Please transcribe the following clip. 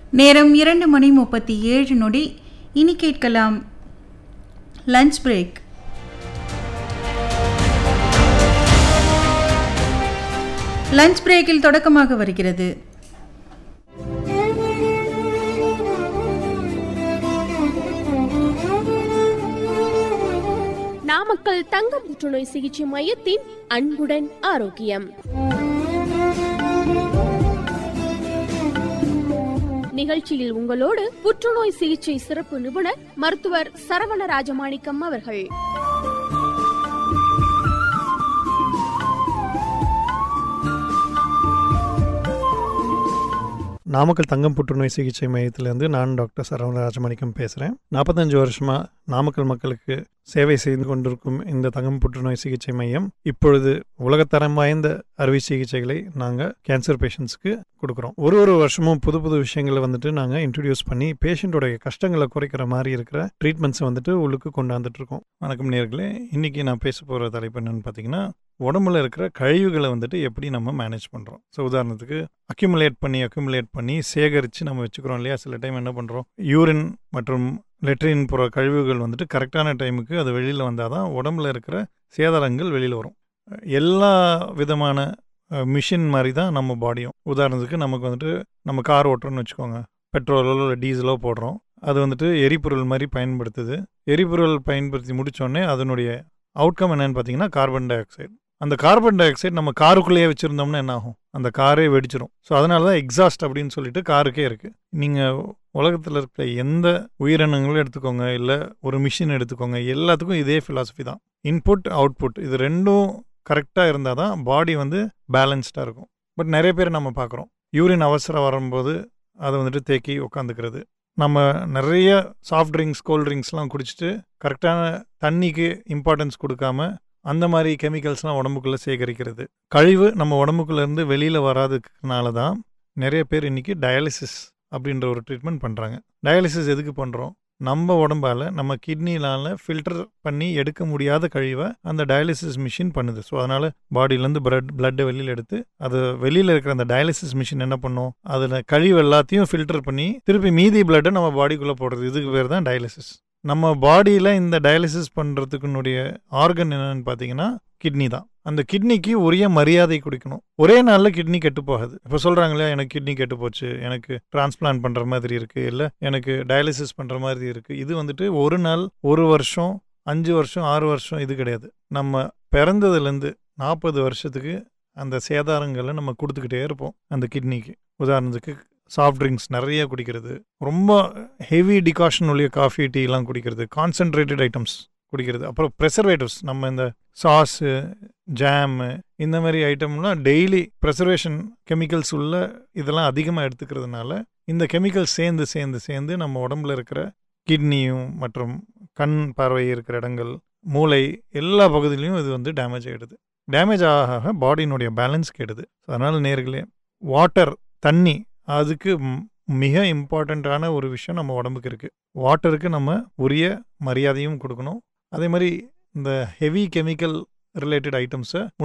நேரம் இரண்டு மணி முப்பத்தி ஏழு நொடி இனி கேட்கலாம் லஞ்ச் பிரேக் லஞ்ச் பிரேக்கில் தொடக்கமாக வருகிறது நாமக்கல் தங்க புற்றுநோய் சிகிச்சை மையத்தின் அன்புடன் ஆரோக்கியம் நிகழ்ச்சியில் உங்களோடு புற்றுநோய் சிகிச்சை சிறப்பு நிபுணர் மருத்துவர் சரவண ராஜமாணிக்கம் அவர்கள் நாமக்கல் தங்கம் புற்றுநோய் சிகிச்சை மையத்திலேருந்து நான் டாக்டர் சரவண ராஜமாணிக்கம் பேசுகிறேன் நாற்பத்தஞ்சு வருஷமாக நாமக்கல் மக்களுக்கு சேவை செய்து கொண்டிருக்கும் இந்த தங்கம் புற்றுநோய் சிகிச்சை மையம் இப்பொழுது உலகத்தரம் வாய்ந்த அறுவை சிகிச்சைகளை நாங்கள் கேன்சர் பேஷண்ட்ஸ்க்கு கொடுக்குறோம் ஒரு ஒரு வருஷமும் புது புது விஷயங்களை வந்துட்டு நாங்கள் இன்ட்ரடியூஸ் பண்ணி பேஷண்ட்டோடைய கஷ்டங்களை குறைக்கிற மாதிரி இருக்கிற ட்ரீட்மெண்ட்ஸை வந்துட்டு உள்ளுக்கு கொண்டாந்துட்டு இருக்கோம் வணக்கம் நேர்களே இன்னைக்கு நான் பேச போகிற தலைப்பு என்னன்னு பார்த்தீங்கன்னா உடம்புல இருக்கிற கழிவுகளை வந்துட்டு எப்படி நம்ம மேனேஜ் பண்ணுறோம் ஸோ உதாரணத்துக்கு அக்யூமுலேட் பண்ணி அக்யூமுலேட் பண்ணி சேகரித்து நம்ம வச்சுக்கிறோம் இல்லையா சில டைம் என்ன பண்ணுறோம் யூரின் மற்றும் லெட்ரின் போகிற கழிவுகள் வந்துட்டு கரெக்டான டைமுக்கு அது வெளியில் வந்தால் தான் உடம்புல இருக்கிற சேதாரங்கள் வெளியில் வரும் எல்லா விதமான மிஷின் மாதிரி தான் நம்ம பாடியும் உதாரணத்துக்கு நமக்கு வந்துட்டு நம்ம கார் ஓட்டுறோம்னு வச்சுக்கோங்க பெட்ரோலோ இல்லை டீசலோ போடுறோம் அது வந்துட்டு எரிபொருள் மாதிரி பயன்படுத்துது எரிபொருள் பயன்படுத்தி முடித்தோடனே அதனுடைய அவுட்கம் என்னன்னு பார்த்தீங்கன்னா கார்பன் டை ஆக்சைடு அந்த கார்பன் டை ஆக்சைடு நம்ம காருக்குள்ளேயே வச்சுருந்தோம்னா என்ன ஆகும் அந்த காரே வெடிச்சிடும் ஸோ அதனால தான் எக்ஸாஸ்ட் அப்படின்னு சொல்லிட்டு காருக்கே இருக்குது நீங்கள் உலகத்தில் இருக்கிற எந்த உயிரினங்களும் எடுத்துக்கோங்க இல்லை ஒரு மிஷின் எடுத்துக்கோங்க எல்லாத்துக்கும் இதே ஃபிலாசபி தான் இன்புட் அவுட்புட் இது ரெண்டும் கரெக்டாக இருந்தால் தான் பாடி வந்து பேலன்ஸ்டாக இருக்கும் பட் நிறைய பேர் நம்ம பார்க்குறோம் யூரின் அவசரம் வரும்போது அதை வந்துட்டு தேக்கி உட்காந்துக்கிறது நம்ம நிறைய சாஃப்ட் ட்ரிங்க்ஸ் கோல்ட் ட்ரிங்க்ஸ்லாம் குடிச்சிட்டு கரெக்டான தண்ணிக்கு இம்பார்ட்டன்ஸ் கொடுக்காம அந்த மாதிரி கெமிக்கல்ஸ்லாம் உடம்புக்குள்ளே சேகரிக்கிறது கழிவு நம்ம உடம்புக்குள்ளேருந்து வெளியில் வராதுனால தான் நிறைய பேர் இன்றைக்கி டயாலிசிஸ் அப்படின்ற ஒரு ட்ரீட்மெண்ட் பண்ணுறாங்க டயாலிசிஸ் எதுக்கு பண்ணுறோம் நம்ம உடம்பால் நம்ம கிட்னிலால ஃபில்டர் பண்ணி எடுக்க முடியாத கழிவை அந்த டயாலிசிஸ் மிஷின் பண்ணுது ஸோ அதனால் பாடியிலேருந்து பிளட் பிளட்டை வெளியில் எடுத்து அது வெளியில் இருக்கிற அந்த டயாலிசிஸ் மிஷின் என்ன பண்ணும் அதில் கழிவு எல்லாத்தையும் ஃபில்டர் பண்ணி திருப்பி மீதி பிளட்டை நம்ம பாடிக்குள்ளே போடுறது இதுக்கு பேர் தான் டயாலிசிஸ் நம்ம பாடியில் இந்த டயாலிசிஸ் பண்ணுறதுக்குனுடைய ஆர்கன் என்னன்னு பார்த்தீங்கன்னா கிட்னி தான் அந்த கிட்னிக்கு உரிய மரியாதை கொடுக்கணும் ஒரே நாளில் கிட்னி கெட்டு போகாது இப்போ சொல்கிறாங்களே எனக்கு கிட்னி கெட்டு போச்சு எனக்கு டிரான்ஸ்பிளான்ட் பண்ணுற மாதிரி இருக்குது இல்லை எனக்கு டயாலிசிஸ் பண்ணுற மாதிரி இருக்குது இது வந்துட்டு ஒரு நாள் ஒரு வருஷம் அஞ்சு வருஷம் ஆறு வருஷம் இது கிடையாது நம்ம பிறந்ததுலேருந்து நாற்பது வருஷத்துக்கு அந்த சேதாரங்களை நம்ம கொடுத்துக்கிட்டே இருப்போம் அந்த கிட்னிக்கு உதாரணத்துக்கு சாஃப்ட் ட்ரிங்க்ஸ் நிறைய குடிக்கிறது ரொம்ப ஹெவி டிகாஷன் உள்ள காஃபி டீலாம் குடிக்கிறது கான்சென்ட்ரேட்டட் ஐட்டம்ஸ் குடிக்கிறது அப்புறம் ப்ரெசர்வேட்டிவ்ஸ் நம்ம இந்த சாஸு ஜாமு இந்த மாதிரி ஐட்டம்லாம் டெய்லி ப்ரெசர்வேஷன் கெமிக்கல்ஸ் உள்ள இதெல்லாம் அதிகமாக எடுத்துக்கிறதுனால இந்த கெமிக்கல் சேர்ந்து சேர்ந்து சேர்ந்து நம்ம உடம்புல இருக்கிற கிட்னியும் மற்றும் கண் பார்வை இருக்கிற இடங்கள் மூளை எல்லா பகுதியிலையும் இது வந்து டேமேஜ் ஆகிடுது டேமேஜ் ஆக பாடியினுடைய பேலன்ஸ் கெடுது அதனால் நேர்களே வாட்டர் தண்ணி அதுக்கு மிக இம்பார்ட்டண்ட்டான ஒரு விஷயம் நம்ம உடம்புக்கு இருக்குது வாட்டருக்கு நம்ம உரிய மரியாதையும் கொடுக்கணும் அதே மாதிரி இந்த ஹெவி கெமிக்கல் ரிலேட்டட் ஐட்டம்ஸை